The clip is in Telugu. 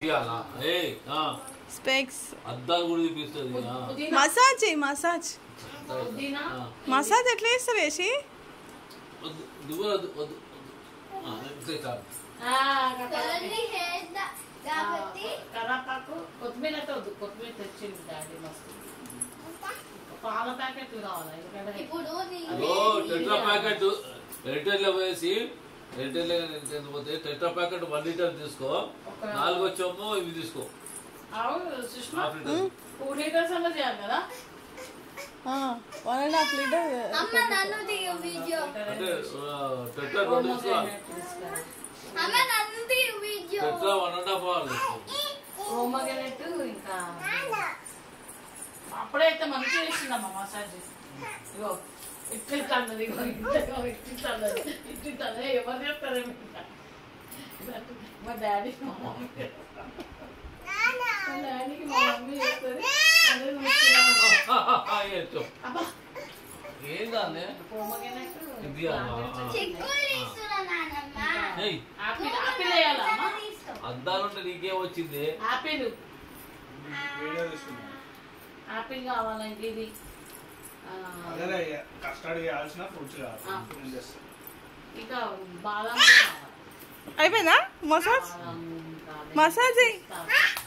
ఇయ్యాలా? ఏయ్, ఆ, స్పెక్స్ అద్దాలు కూడా చూపిస్తుంది ఆ. పుదీనా మసాజ్ చెయ్యి మసాజ్ పుదీనా ఆ. మసాజ్ ఎట్లా చేస్తావు వేసి వద్దు, దువ్వలు వద్దు, వద్దు, వద్దు. ఆ, ఇంతే చాలు. ఆ, కట్ట- కలర్ని హెయిర్ దా- కాబట్టి కరాపాకు కొత్తిమీర అయితే వద్దు కొత్తిమీర తెచ్చింది డాడీ మస్తు పాల ప్యాకెట్లు కావాలి ఎందుకంటే ఇప్పుడు నీ ఓ టెట్రా ప్యాకెట్ ఎయిర్టెల్ వేసి ఎయిర్టెల్ ఎంత పోతే టెట్రా ప్యాకెట్ వన్ లీటర్ తీసుకో ఒక- నాలుగు వచ్చామో ఇవి తీసుకో అవును Sushma half litre two litres అన్న చేయాలి కదా వన్ అండ్ హాఫ్ లీటర్ అమ్మ నన్ను తీయ వీడియో అంటే ఆ, టెట్రా రెండు తీసుకో అమ్మ నన్ను తీయ video tetra one and half hours ఓమగనెట్ ఇంకా అప్పుడైతే మంచిగా చేసిందమ్మా మసాజ్ ఇగో ఇట్టింటన్నది ఇగో ఇంతగా ఇట్టింటన్నది ఇట్టింటన్నది ఎవరు చెప్తారు మా డాడీ మా మమ్మీ మా డాడీకి మా మమ్మీ చెప్తుంది అదే చూస్తున్నాను. అబ్బా ఏందాన్ని ఓమగనెట్ ఇది అమ్మా, ఆ. చిక్కులు తీస్తున్నా నానమ్మ ఏయ్ ఆపిల్ ఆపిల్ వేయాలా అమ్మా అద్దాలుంటే నీకేం వచ్చింది ఆపిల్ వీడియో తీసుకున్నాను ఆపిల్ కావాలంటే ఇది ఆ, అదే కస్టడీ చేయాల్సిన ఫ్రూట్స్ ఆ. కావాలి నేను చేస్తాను ఇంకా బాదం కూడా కావాలి. అయిపోయిందా మసాజ్ బాదం కావాలి. మసాజ్ చెయ్యి పిస్తా.